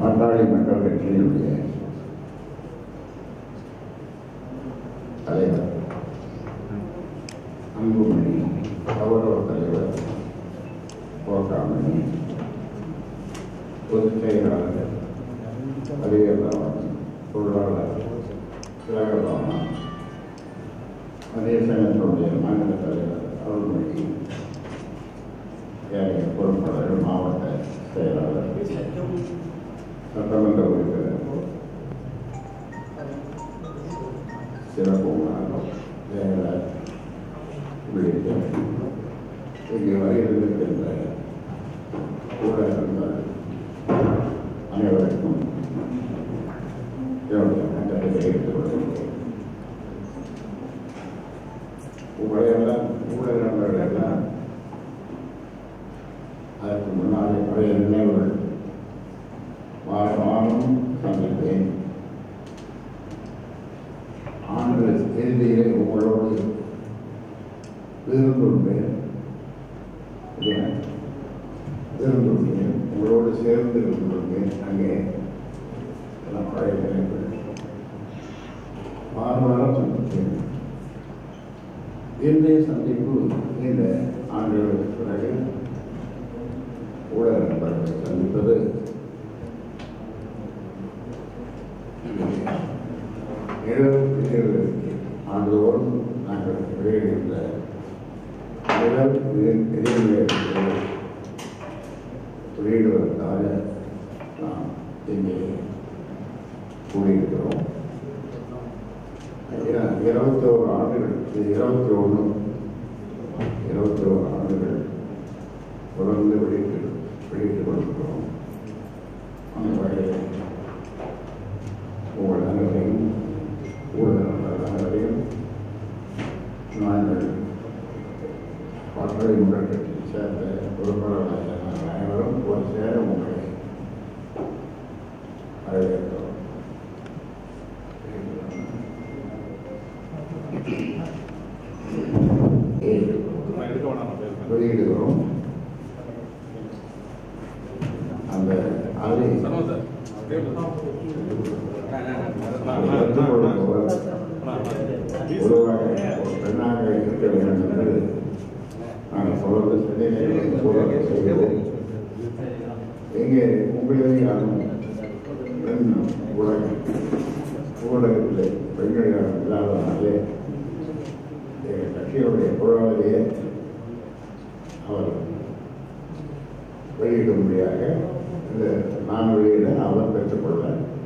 பாட்டாளி மக்கள் கட்சியினுடைய தலைவர் அன்புமணி கௌரவ தலைவர் போக்காமணி பொதுச் செயலாளர் அரியபவன் தொழிலாளர் திலகபவன் அதே சங்கத்தினுடைய மாநில தலைவர் அருள்மொழி ஏனைய பொறுப்பாளர்கள் மாவட்ட செயலாளர் சட்டமன்ற உறுப்பினர் சிறப்பு ஜெயலலிதா உள்ளிட்ட இங்கே வருகின்ற ஊடகங்கள் அனைவருக்கும் என்னுடைய வணக்கத்தை தெரிவித்துக் கொள்கிறேன் உங்களையெல்லாம் ஊடக நண்பர்கள் எல்லாம் அதற்கு முன்னாலே பழைய நினைவுகள் வாரம் வாரம் சந்திப்பேன் ஆண்டு இறுதியிலே உங்களோடு விருந்துள்ளேன் விருந்துள்ளேன் உங்களோடு சேர்ந்து இருந்துள்ளேன் அங்கே எல்லாம் பழைய நினைவுகள் வாரம் வாரம் சந்திப்பேன் இன்றைய சந்திப்பு இந்த ஆண்டுகளுக்கு பிறகு ஊடக நண்பர்களை சந்திப்பது எழுபத்தி ஏழு ஆண்டுதோறும் நாங்கள் வெளியிடுகின்ற நிழல் எதிர்நிலைகளை வெளியிடுவதற்காக நாம் இங்கே கூடியிருக்கிறோம் இருபத்தி ஓரு ஆண்டுகள் இது இருபத்தி ஒன்று இருபத்தி ஓரு ஆண்டுகள் தொடர்ந்து வெளியிட்டு வெளியிட்டுக் கொண்டிருக்கிறோம் அந்த வகையில் உங்கள் அனைவரையும் ஊடக அனைவரையும் நாங்கள் பாட்டாளி முன்னேற்றத்தில் சேர்ந்த பொறுப்பாளர்களாக நாங்கள் அனைவரும் ஒரு சேர உங்களை வரவேற்கிறோம் வெளியிடுகிறோம் அந்த அதை பொதுவாக ஒரு பெண்ணாக இருக்க வேண்டும் என்று நாங்கள் தொடர்ந்து சிந்தனை சூழலை செய்கிறோம் எங்கே உங்களே யாரும் பெண் ஊடகம் ஊடகத்தில் பெண்கள் யாரும் இல்லாதனாலே எங்கள் கட்சியினுடைய பொருளாதாரையே அவர் வெளியிடும்படியாக இந்த நான் வெளியிட அவர் பெற்றுக்கொள்ள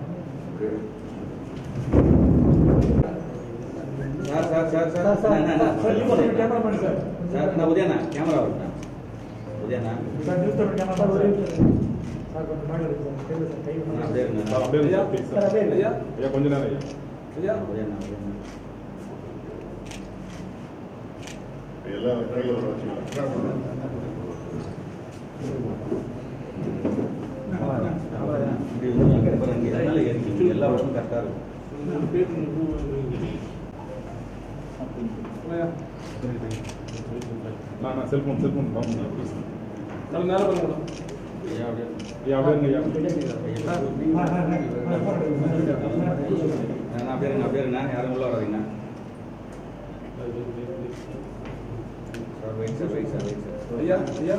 sir sir sir sir sir, அண்ணா, அண்ணா, சார், அண்ணா, சார், கேமரா பண்ணு சார். சார் அண்ணா உதயண்ணா கேமரா வருண்ணா உதயண்ணா சார், நியூஸ் பேப்பர் கேமரா தான் ஒரே நிமிஷம். சார், கொஞ்சம் மேல இருக்கு சார். கேளு சார், கை அண்ணா, பண்ணு. அப்படியே இருங்க. சார், அப்படியே இருங்க, please, சார், அப்படியே சார். இல்லையா? ஐயா கொஞ்ச நேரம் ஐயா உதயண்ணா உதயண்ணா எல்லா கைகளும் வச்சுக்கலாம் இப்படி வந்து அப்புறம் இங்க மேல ஏறிக்கிங்க. எல்லா வருஷமும் கரெக்டா இருக்கும் நான் நான் செல்போன் செல்போன் பாருங்க ப்ளீஸ் ஐயா, அப்படியே ஐயா அப்படியே இருங்க ஐயா அண்ணா, அப்படியே இருங்க அப்படியே இருங்க யாரும் உள்ள வராதீங்க sir wait sir wait sir wait sir ஐயா ஐயா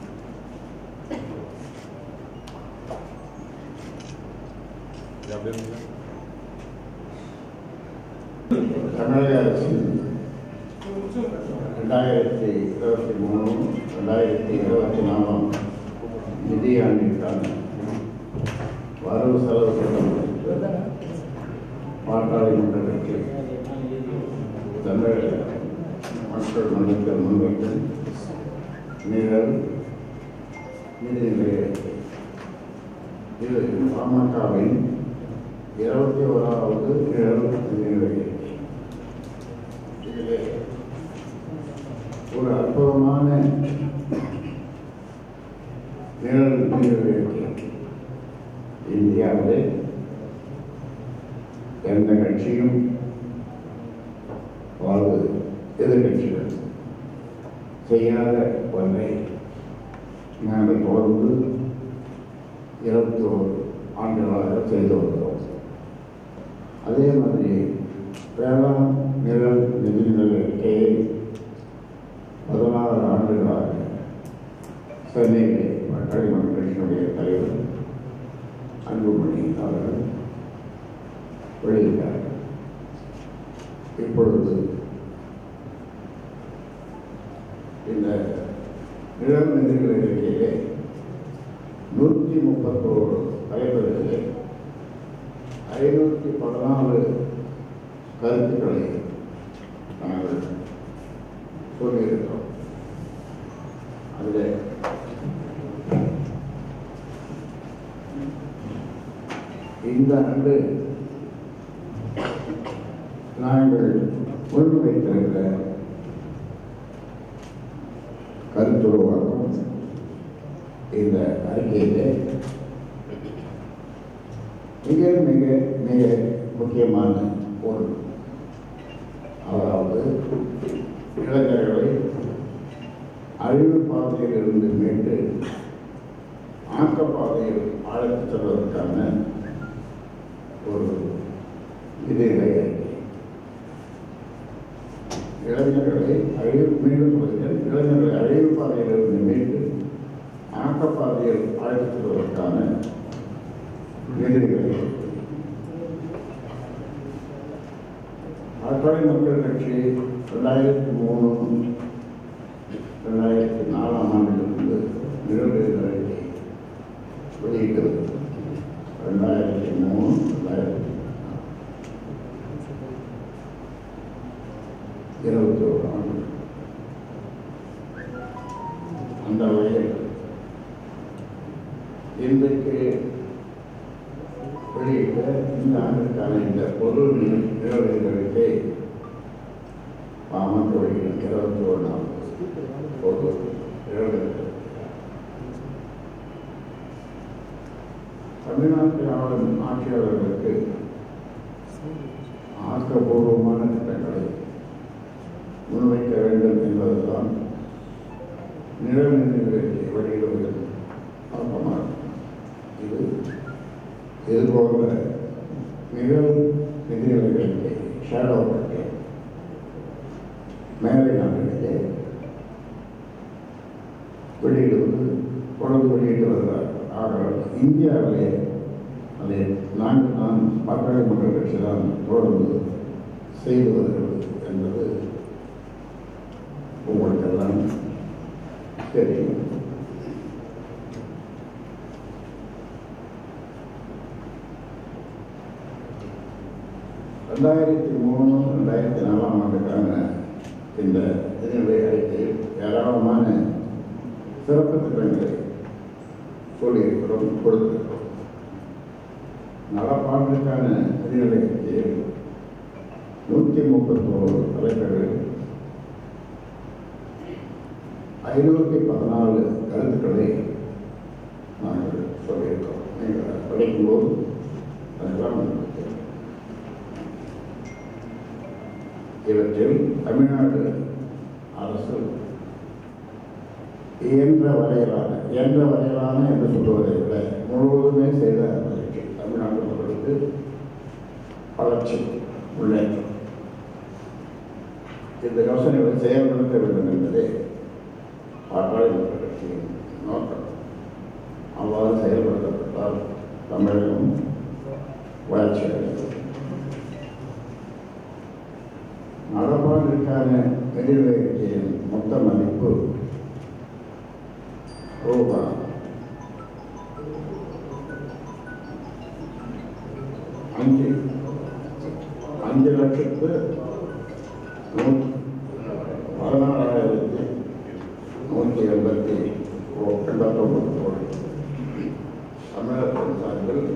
ஐயா அப்படியே இருங்க தமிழக அரசு ரெண்டாயிரத்தி இருபத்தி மூணு ரெண்டாயிரத்தி இருபத்தி நாலாம் நிதியாண்டிற்கான வரவு செலவு திட்டம் பாட்டாளி மன்றத்திற்கு தமிழக மக்கள் மன்றத்தில் முன்வைத்து நிழல் நிதி நிலையத்தை இது பாமகவின் இருபத்தி ஓராவது நிழல் நிதி நிலையம் இதிலே ஒரு அற்புதமான நிழல் நிதி நிலையத்தை இந்தியாவிலே எந்த கட்சியும் வாழ்வு எதிர்கட்சிகள் செய்யாத ஒன்றை நாங்கள் தொடர்ந்து இருபத்தி ஒரு ஆண்டுகளாக செய்து வருகிறோம் அதே மாதிரி வேளாண் நிழல் நிதிநிலை அறிக்கையை பதினாறு ஆண்டுகளாக சென்னையிலே களிமண் கட்சியினுடைய தலைவர் அன்புமணி அவர்கள் வெளியிட்டார் இப்பொழுது இந்த நிழல் நிதிநிலை அறிக்கையிலே நூற்றி முப்பத்தோரு தலைவர்களே ஐநூற்றி பதினாலு கருத்துக்களை நாங்கள் சொல்லியிருக்கிறோம் அதில் இந்த ஆண்டு நாங்கள் முன்வைத்திருக்கிற கருத்துருவாக்கம் இந்த அறிக்கையிலே மிக மிக மிக முக்கியமான ஒன்று அதாவது இளைஞர்களை அழிவு பாதையிலிருந்து மீட்டு ஆக்கப்பாதையில் அழைத்து செல்வதற்கான ஒரு இதிலை அறிக்கை இளைஞர்களை அழிவு மீண்டும் சொல்கிறேன் இளைஞர்களை அழிவு பாதையிலிருந்து மீட்டு ஆக்கப்பாதையில் அழைத்து செல்வதற்கான நிதிகளை பாட்டாளி மக்கள் கட்சி ரெண்டாயிரத்தி மூணு ரெண்டாயிரத்தி நாலாம் ஆண்டிலிருந்து நிறுவன அறிக்கை வெளியிட்டது ரெண்டாயிரத்தி மூணு ரெண்டாயிரத்தி இருபத்தி ஒரு ஆண்டு அந்த வகையில் இன்றைக்கு வெளியிட்ட இந்த ஆண்டுக்கான இந்த பொது நிறுவனங்களுக்கு பாமக வழியில் இருபத்தி ஒன்றாம் பொது நிறுவனங்கள் தமிழ்நாட்டில் ஆளும் ஆட்சியாளர்களுக்கு ஆக்கப்பூர்வமான திட்டங்களை முன்வைக்க வேண்டும் என்பதுதான் நிலநிலையை வெளியிடுவதன் நோக்கமாகும் இது இது போன்ற நிகழ் நிதிநிலைகளுக்கு ஷேடோ பற்றி மேலை நாடுகளிலே வெளியிடுவது தொடர்ந்து வெளியிட்டு வருகிறார் ஆனால் இந்தியாவிலே அதை நாங்கள் தான் பாட்டாளி மக்கள் கட்சி தான் தொடர்ந்து செய்து வருகிறது என்பது உங்களுக்கெல்லாம் தெரியும் ரெண்டாயிரத்தி மூணு ரெண்டாயிரத்தி நாலாம் ஆண்டுக்கான இந்த நிதிநிலை அறிக்கையில் ஏராளமான சிறப்பு திட்டங்களை சொல்லியிருக்கிறோம் கொடுத்திருக்கிறோம் நடப்பாண்டுக்கான நிதிநிலை அறிக்கையில் நூற்றி முப்பத்தோரு தலைப்புகள் ஐநூற்றி பதினாலு கருத்துக்களை நாங்கள் சொல்லியிருக்கிறோம் நீங்கள் படிக்கும்போது அதெல்லாம் உங்களுக்கு தெரியும். இவற்றில் தமிழ்நாடு அரசு இயன்ற வரையிலான இயன்ற வரையிலான என்று சொல்வதை விட முழுவதுமே செய்த முயற்சி தமிழ்நாட்டு மக்களுக்கு வளர்ச்சி முன்னேற்றம் இந்த யோசனைகளை செயல்படுத்த வேண்டும் என்பதே பாட்டாளி மக்கள் கட்சியின் நோக்கம் அவ்வாறு செயல்படுத்தப்பட்டால் தமிழகம் வளர்ச்சி அடையும் நடப்பாண்டிற்கான நிதிநிலை அறிக்கையின் மொத்த மதிப்பு ரூபாய் அஞ்சு அஞ்சு லட்சத்து நூ- பதினாறாயிரத்தி நூற்றி எண்பத்தி ஓ- எண்பத்தொம்பது கோடி தமிழகத்தின் சார்பில்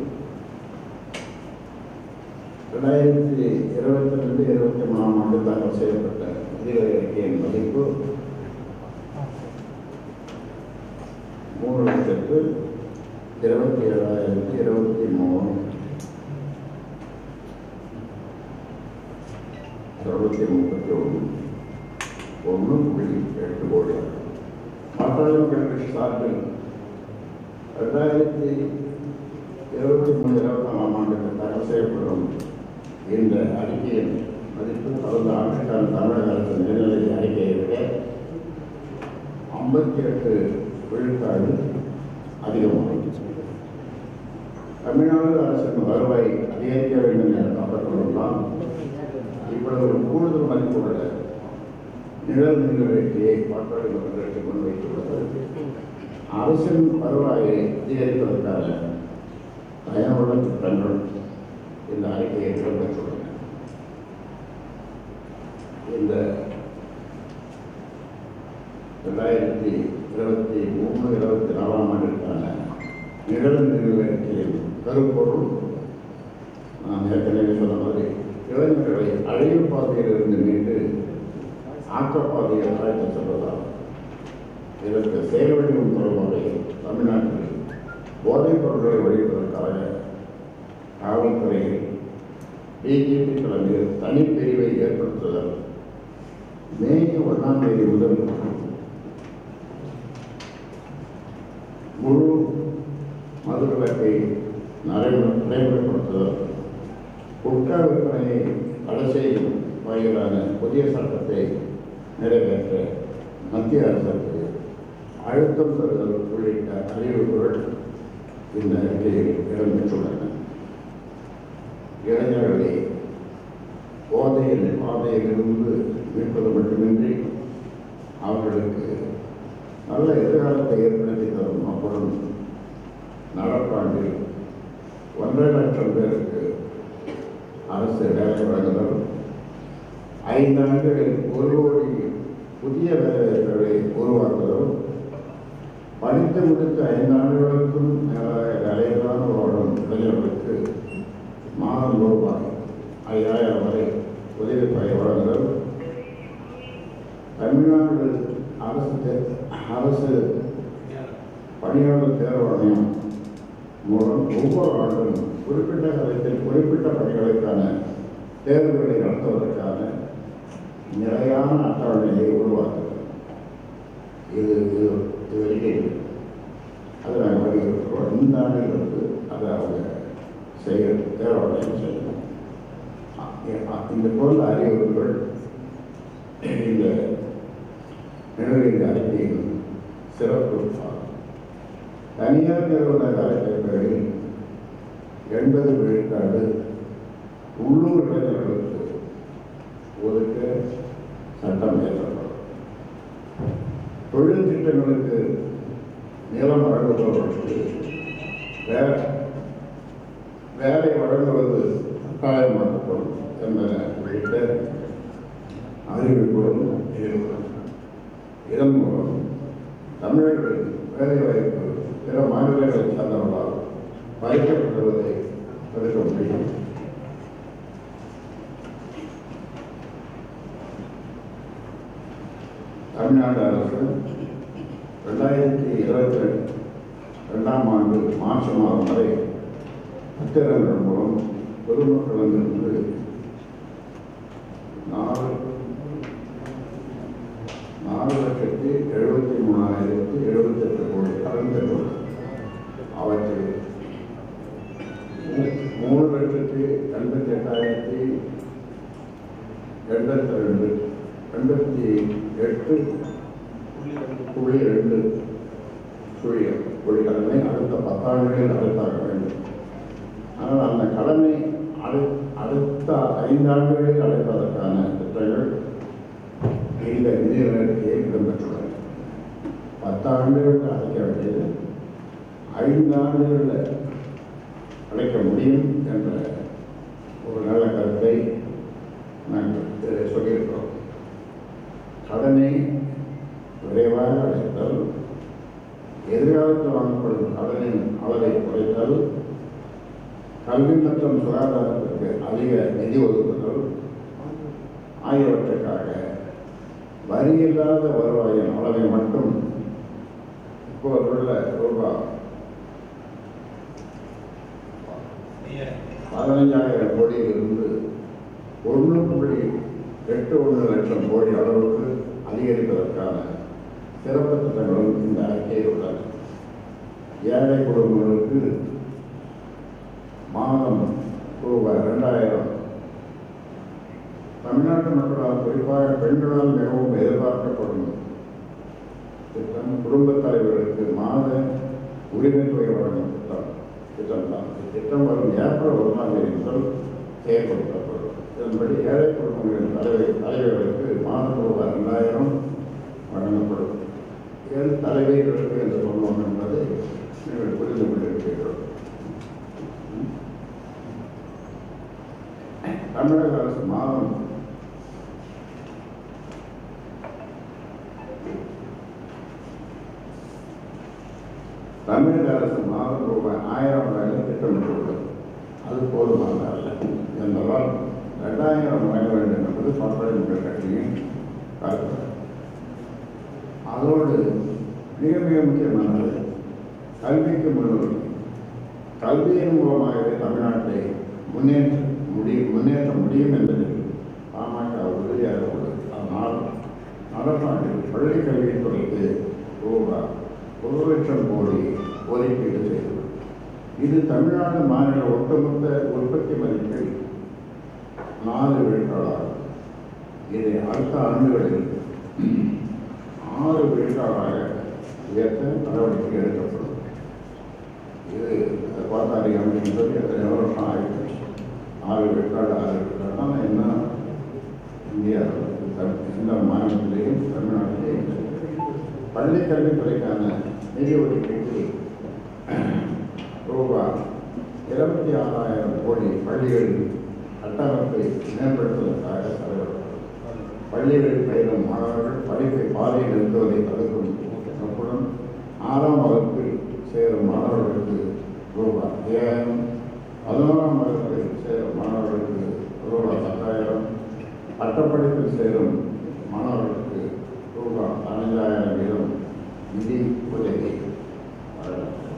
ரெண்டாயிரத்தி இருபத்தி ரெண்டு இருபத்தி மூணாம் ஆண்டு தாக்கல் செய்யப்பட்ட நிதிநிலை அறிக்கையின் மதிப்பு மூணு லட்சத்து இருபத்தி ஏழாயிரத்தி இருபத்தி மூணு இருநூத்தி முப்பத்தி ஒன்று ஒன்று புள்ளி எட்டு கோடி பாட்டாளி மக்கள் கட்சி சார்பில் ரெண்டாயிரத்தி இருபத்தி மூணு இருபத்தி நாலாம் ஆண்டுக்கு தயார் செய்யப்படும் இந்த அறிக்கையின் மதிப்பு கடந்த ஆண்டுக்கான தமிழக அரசு நிதிநிலை அறிக்கையை விட ஐம்பத்தி எட்டு விழுக்காடு அதிகமாகும் தமிழ்நாடு அரசின் வருவாய் அதிகரிக்க வேண்டும் என காப்பட்டுள்ளதால் இவ்வளவு ஒரு கூடுதல் மதிப்புள்ள நிழல் நிறைவேற்றியை பாட்டாளர்களுக்கு முன்வைத்துள்ளது அரசின் வருவாயை அதிகரிப்பதற்கான பயனுள்ள திட்டங்கள் இந்த அறிக்கையை இடம்பெற்றுள்ளன இந்த ரெண்டாயிரத்தி இருபத்தி மூணு இருபத்தி நாலாம் ஆண்டிற்கான நிழல் நிறைவேற்றியின் கருப்பொருள் நான் ஏற்கனவே சொன்ன மாதிரி இளைஞர்களை அழிவு பாதையிலிருந்து மீண்டு ஆக்கப்பாதையை அழைத்து செல்வதால் இதற்கு செயல்வடிவம் தரும் வகையில் தமிழ்நாட்டில் போதைப் பொருட்களை ஒழிப்பதற்காக காவல்துறையில் பிஜேபி தலைமையில் தனிப்பிரிவை ஏற்படுத்துதல் மே ஒன்றாம் தேதி முதல் முழு மதுவிலக்கை நடைமுறை நடைமுறைப்படுத்துதல் குட்கா விற்பனையை தடை செய்யும் வகையிலான புதிய சட்டத்தை நிறைவேற்ற மத்திய அரசுக்கு அழுத்தம் தருதல் உள்ளிட்ட அறிவிப்புகள் இந்த அறிக்கையில் இடம்பெற்றுள்ளன இளைஞர்களை போதையில் பாதையிலிருந்து மீட்பது மட்டுமின்றி அவர்களுக்கு நல்ல எதிர்காலத்தை ஏற்படுத்தி தரும் நோக்குடன் நடப்பாண்டில் ஒன்றரை லட்சம் பேருக்கு அரசு வேலை வழங்குதல் ஐந்து ஆண்டுகளில் ஒரு கோடி புதிய வேலைவாய்ப்புகளை உருவாக்குதல் படித்து முடித்த ஐந்து ஆண்டுகளுக்கும் மேலாக வேலையில்லாத வாழும் இளைஞர்களுக்கு மாதம் ரூபாய் ஐயாயிரம் வரை உதவித்தொகை வழங்குதல் தமிழ்நாடு அரசு தே- அரசு பணியாளர் தேர்வாணையம் மூலம் ஒவ்வொரு ஆண்டும் குறிப்பிட்ட காலத்தில் குறிப்பிட்ட பணிகளுக்கான தேர்வுகளை நடத்துவதற்கான நிலையான அட்டவணையை உருவாக்குது இது இது இது வரைக்கும் அதை நாங்கள் வலியுறுத்துகிறோம் இந்த ஆண்டிலிருந்து அதை அவங்க செய்ய தேர்வாணையம் செய்யணும் அ- அ- இந்த போன்ற அறிவுறுத்தல் இந்த நிலவின் அறிக்கையின் சிறப்பு ஆகும். தனியார் நிறுவன வேலைவாய்ப்புகளில் எண்பது விழுக்காடு உள்ளூர் இளைஞர்களுக்கு ஒதுக்க சட்டம் இயற்றப்படும் தொழில் திட்டங்களுக்கு நிலம் வழங்குபவர்களுக்கு வே வேலை வழங்குவது கட்டாயமாக்கப்படும் என்பன உள்ளிட்ட அறிவிப்புடன் இருக்கிறது இதன் மூலம் தமிழர்களின் வேலைவாய்ப்பு பிற மாநிலங்களை சார்ந்தவர்களால் பறிக்கப்படுவதை தடுக்க முடியும் தமிழ்நாடு அரசு ரெண்டாயிரத்தி இருபத்தி ரெண்டாம் ஆண்டு மார்ச் மாதம் வரை பத்திரங்கள் மூலம் பொதுமக்களிடமிருந்து நாலு நாலு லட்சத்தி எழுபத்தி மூணாயிரத்தி எழுபத்தெட்டு கோடி கடன் பெற்றுள்ளது அவற்றில் மூ- மூணு லட்சத்தி எண்பத்தி எட்டாயிரத்தி எண்பத்தி ரெண்டு எண்பத்தி எட்டு புள்ளி ரெண்டு சுழியம் கோடி கடனை அடுத்த பத்தாண்டுகளில் அடைத்தாக வேண்டும் ஆனால் அந்த கடனை அடை அடுத்த ஐந்தாண்டுகளில் அடைப்பதற்கான திட்டங்கள் இந்த நிதி அறிக்கையை இடம்பெற்றுள்ளன பத்தாண்டுகளுக்கு அடைக்க வேண்டியது ஐந்து ஆண்டுகளில் அடைக்க முடியும் என்ற ஒரு நல்ல கருத்தை நாங்கள் இதில் சொல்லியிருக்கிறோம் கடனை விரைவாக அடைத்தல் எதிர்காலத்தில் வாங்கப்படும் கடனின் அளவை குறைத்தல் கல்வி மற்றும் சுகாதாரத்திற்கு அதிக நிதி ஒதுக்குதல் ஆகியவற்றுக்காக வரி இல்லாத வருவாயின் அளவை மட்டும் இப்போதுள்ள ரூபாய் பதினைஞ்சாயிரம் கோடியிலிருந்து ஒன்று புள்ளி எட்டு ஒன்று லட்சம் கோடி அளவுக்கு அதிகரிப்பதற்கான சிறப்பு திட்டங்களும் இந்த அறிக்கையில் உள்ளன ஏழை குடும்பங்களுக்கு மாதம் ரூபாய் ரெண்டாயிரம் தமிழ்நாட்டு மக்களால் குறிப்பாக பெண்களால் மிகவும் எதிர்பார்க்கப்படும் திட்டம் குடும்பத் தலைவர்களுக்கு மாத உரிமை தொகை வழங்கும் திட்டம் திட்டம் தான் திட்டம் வரும் ஏப்ரல் ஒன்றாம் தேதி முதல் செயல்படுத்தப்படும் இதன்படி ஏழை குடும்பங்களின் தலைவர் தலைவர்களுக்கு மாதம் ரூபாய் ரெண்டாயிரம் வழங்கப்படும் ஏன் தலைவர்களுக்கு என்று சொன்னோம் என்பதை நீங்கள் புரிந்து கொண்டிருக்கிறீர்கள் தமிழக அரசு மாதம் தமிழக அரசு மாதம் ரூபாய் ஆயிரம் வழங்க திட்டமிட்டுள்ளது அது போதுமான அல்ல என்பதால் ரெண்டாயிரம் வழங்க வேண்டும் என்பது பாட்டாளி மக்கள் கட்சியின் கருத்து அதோடு மிக மிக முக்கியமானது கல்விக்கு முன்னுரிமை கல்வியின் மூலமாகவே தமிழ்நாட்டை முன்னேற்ற முடியும் முன்னேற்ற முடியும் என்பதில் பாமக உறுதியாக உள்ளது அதனால் நடப்பாண்டில் பள்ளி கல்வித்துறைக்கு ரூபாய் ஒரு லட்சம் கோடி ஒதுக்கீடு செய்தது இது தமிழ்நாடு மாநில ஒட்டுமொத்த உற்பத்தி மதிப்பில் நாலு விழுக்காடாகும் இதை அடுத்த ஆண்டுகளில் ஆறு விழுக்காடாக உயர்த்த நடவடிக்கை எடுக்கப்படும் இது பார்த்தாரி அப்படின்னு சொல்லி எத்தனை வருஷம் ஆகிடுச்சு ஆறு விழுக்காடு ஆறு விழுக்காடுனா என்ன இந்தியா எந்த மாநிலத்திலேயும் தமிழ்நாட்டிலேயும் பள்ளி கல்வித்துறைக்கான நிதி ஒதுக்கீட்டில் ரூபாய் இருபத்தி ஆறாயிரம் கோடி பள்ளிகளில் கட்டமைப்பை மேம்படுத்துவதற்காக செலவிடப்படும் பள்ளிகளில் பயிலும் மாணவர்கள் படிப்பை பாதையில் நிறுத்துவதை தடுக்கும் நோக்குடன் ஆறாம் வகுப்பில் சேரும் மாணவர்களுக்கு ரூபாய் ஐயாயிரம் பதினோராம் வகுப்பில் சேரும் மாணவர்களுக்கு ரூபாய் பத்தாயிரம் பட்டப்படிப்பில் சேரும் மாணவர்களுக்கு ரூபாய் பதினஞ்சாயிரம் வீதம் நிதி உதவி வழங்கப்படும்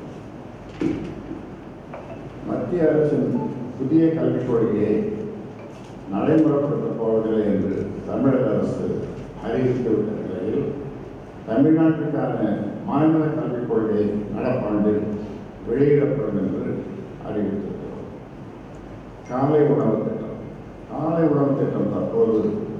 மத்திய அரசின் புதிய கல்விக் கொள்கையை நடைமுறைப்படுத்தப் போவதில்லை என்று தமிழக அரசு அறிவித்துவிட்ட நிலையில் தமிழ்நாட்டுக்கான மாநில கல்விக் கொள்கை நடப்பாண்டில் வெளியிடப்படும் என்று அறிவித்திருக்கிறோம் காலை உணவு திட்டம் காலை உணவு திட்டம் தற்போது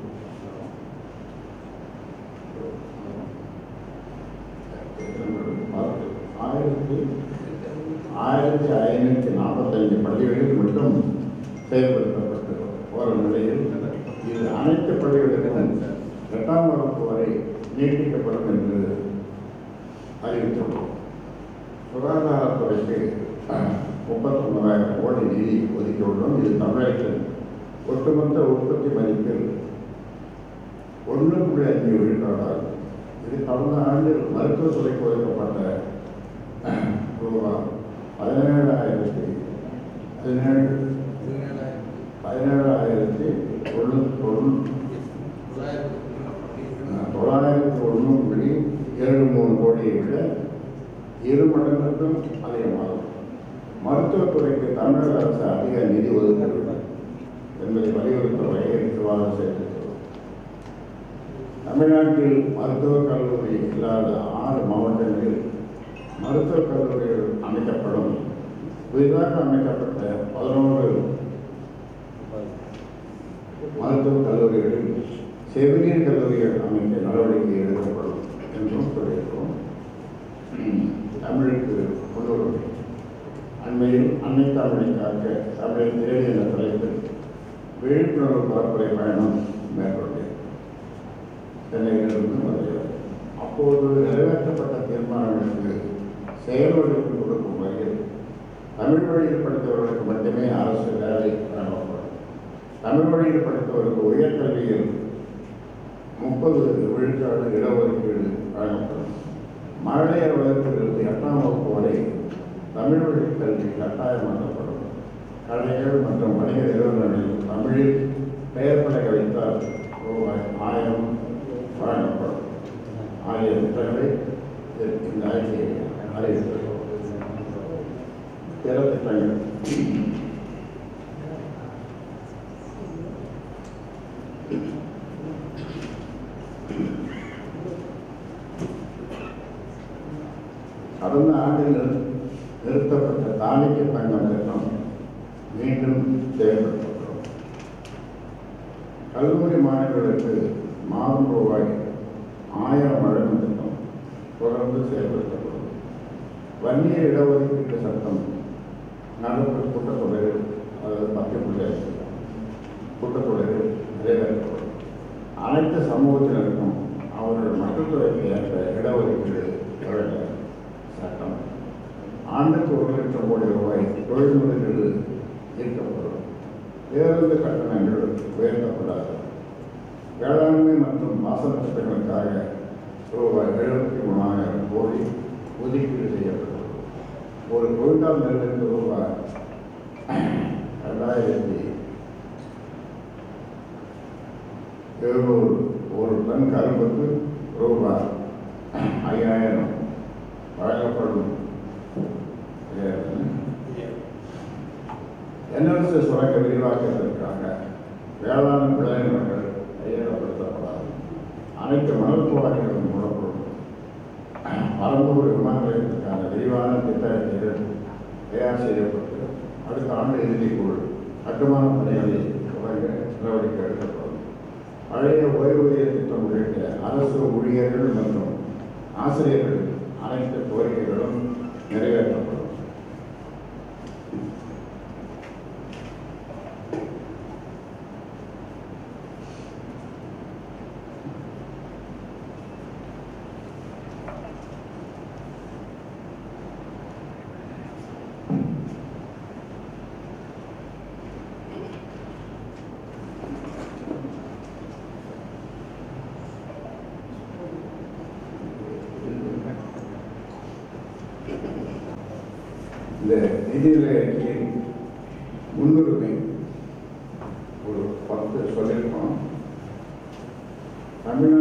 ஆயிரத்தி ஆயிரத்தி ஐநூற்றி நாற்பத்தைந்து பள்ளிகளில் மட்டும் செயல்படுத்தப்பட்டு வரும் நிலையில் இது அனைத்து பள்ளிகளுக்கும் எட்டாம் வகுப்பு வரை நீட்டிக்கப்படும் என்று அறிவித்துள்ளோம் சுகாதாரத்துறைக்கு முப்பத்தொன்பதாயிரம் கோடி நிதி ஒதுக்கியுள்ளோம் இது தமிழகத்தின் ஒட்டுமொத்த உற்பத்தி மதிப்பில் ஒன்று புள்ளி அஞ்சு விழுக்காடாகும் இது கடந்த ஆண்டில் மருத்துவத்துறைக்கு ஒதுக்கப்பட்ட ரூபாய் பதினேழாயிரத்தி பதினேழு பதினேழாயிரத்தி தொண்ணூற்றி ஒன்று தொள்ளாயிரத்தி ஒன்று புள்ளி ஏழு மூணு கோடியை விட இரு மடங்குக்கும் அதிகமாகும் மருத்துவத்துறைக்கு தமிழக அரசு அதிக நிதி ஒதுக்க என்பதை வலியுறுத்த வகையில் விவாதம் செய்திருக்கிறோம் தமிழ்நாட்டில் மருத்துவக் கல்லூரி இல்லாத ஆறு மாவட்டங்களில் மருத்துவக் கல்லூரிகள் அமைக்கப்படும் புதிதாக அமைக்கப்பட்ட பதினோரு மருத்துவக் கல்லூரிகளில் செவிலியர் கல்லூரிகள் அமைக்க நடவடிக்கை எடுக்கப்படும் என்றும் சொல்லியிருக்கிறோம் தமிழுக்கு முன்னுரிமை அண்மையில் அன்னை தமிழை காக்க தமிழ் தேடி என்ற தலைப்பில் விழிப்புணர்வு பரப்புரை பயணம் மேற்கொண்டேன் சென்னையிலிருந்து வருகிறது அப்போது நிறைவேற்றப்பட்ட தீர்மானங்களுக்கு செயல் வடிவம் கொடுக்கும் வகையில் தமிழ் வழியில் படித்தவர்களுக்கு மட்டுமே அரசு வேலை வழங்கப்படும் தமிழ் வழியில் படித்தவருக்கு உயர்கல்வியில் முப்பது விழுக்காடு இடஒதுக்கீடு வழங்கப்படும் மழலையர் வகுப்பிலிருந்து எட்டாம் வகுப்பு வரை தமிழ் வழி கல்வி கட்டாயமாக்கப்படும் கலைகள் மற்றும் வணிக நிறுவனங்களில் தமிழில் பெயர் பலகை வைத்தால் ரூபாய் ஆயிரம் வழங்கப்படும் ஆகிய திட்டங்களை இந்த ஆட்சியை அறிவித்திருக்கிறோம் பிற திட்டங்கள் கடந்த ஆண்டில் நிறுத்தப்பட்ட தாலிக்கு தங்கம் திட்டம் மாநிலங்களுக்கு மாதம் ரூபாய் ஆயிரம் வழங்கும் திட்டம் தொடர்ந்து செயல்படுத்தப்படும் வன்னியர் இடஒதுக்கீட்டு சட்டம் நடப்பு கூட்டத்தொடரில் அதாவது பத்திய கூட்டத்தொடரில் நிறைவேற்றப்படும் அனைத்து சமூகத்தினருக்கும் அவர்கள் மக்கள்தொகைக்கு ஏற்ப இடஒதுக்கீடு வழங்க சட்டம் ஆண்டுக்கு ஒரு லட்சம் கோடி ரூபாய் தொழில் முதலீடு ஈர்க்கப்படும் பேருந்து கட்டணங்கள் உயர்த்தப்படாது வேளாண்மை மற்றும் வாசல் திட்டங்களுக்காக ரூபாய் எழுபத்தி மூணாயிரம் கோடி ஒதுக்கீடு செய்யப்பட்டது ஒரு குவிண்டால் நெல்லுக்கு ரூபாய் ரெண்டாயிரத்தி எழுநூறு ஒரு டன் கரும்புக்கு ரூபாய் ஐயாயிரம் வழங்கப்படும் என்எல்சி சுரங்க விரிவாக்கத்திற்காக வேளாண் விளைநிலங்கள் கையகப்படுத்தப்படாது அனைத்து மணல் குவாரிகளும் மூடப்படும் பரந்தூர் விமான நிலையத்திற்கான விரிவான திட்டங்கள் தயார் செய்யப்பட்டு அடுத்த ஆண்டு இறுதிக்குள் கட்டுமான பணிகளை தொடங்க நடவடிக்கை எடுக்கப்படும் பழைய ஓய்வூதிய திட்டம் உள்ளிட்ட அரசு ஊழியர்கள் மற்றும் ஆசிரியர்கள் அனைத்து கோரிக்கைகளும் நிறைவேற்றப்படும் இந்த நிதிநிலை அறிக்கையில் முன்னுரிமை ஒரு பத்து சொல்லியிருக்கோம் தமிழ்நாடு